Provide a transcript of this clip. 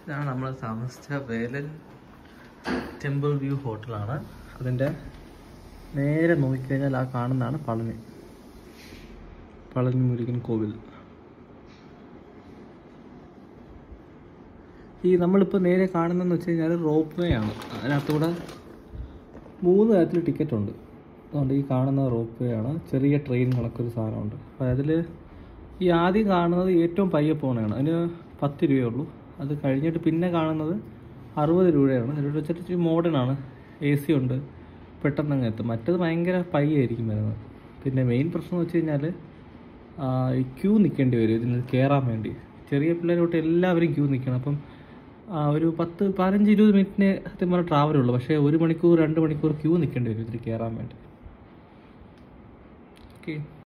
ഇതാണ് നമ്മൾ താമസിച്ച വേലൻ ടെമ്പിൾ വ്യൂ ഹോട്ടലാണ് അതിൻ്റെ നേരെ നോക്കിക്കഴിഞ്ഞാൽ ആ കാണുന്നതാണ് പളനി പളനി മുരുകൻ കോവിൽ ഈ നമ്മളിപ്പോൾ നേരെ കാണുന്നതെന്ന് വെച്ച് കഴിഞ്ഞാൽ റോപ്പ് വേ ആണ് അതിനകത്തൂടെ മൂന്ന് തരത്തിൽ ടിക്കറ്റ് ഉണ്ട് അതുകൊണ്ട് ഈ കാണുന്ന റോപ്പ് വേ ആണ് ചെറിയ ട്രെയിൻ കണക്കൊരു സാധനമുണ്ട് അപ്പോൾ അതിൽ ഈ ആദ്യം കാണുന്നത് ഏറ്റവും പയ്യെ പോകണതാണ് അതിന് പത്ത് രൂപയേ ഉള്ളൂ അത് കഴിഞ്ഞിട്ട് പിന്നെ കാണുന്നത് അറുപത് രൂപയാണ് അതിലൂടെ വെച്ചിട്ട് ഇച്ചിരി മോഡേൺ ആണ് എ സി ഉണ്ട് പെട്ടെന്ന് അങ്ങ് എത്തും മറ്റത് ഭയങ്കര പയ്യായിരിക്കും വരുന്നത് പിന്നെ മെയിൻ പ്രശ്നം എന്ന് വെച്ച് കഴിഞ്ഞാൽ ഈ ക്യൂ നിൽക്കേണ്ടി വരും ഇതിന് കയറാൻ വേണ്ടി ചെറിയ പിള്ളേർ തൊട്ട് എല്ലാവരും ക്യൂ നിൽക്കണം അപ്പം ആ, ഒരു പത്ത് പതിനഞ്ച് ഇരുപത് മിനിറ്റിന് സത്യം പറഞ്ഞാൽ ട്രാവലുള്ളൂ പക്ഷേ ഒരു മണിക്കൂർ രണ്ട് മണിക്കൂർ ക്യൂ നിൽക്കേണ്ടി വരും ഇതിൽ കയറാൻ വേണ്ടി ഓക്കെ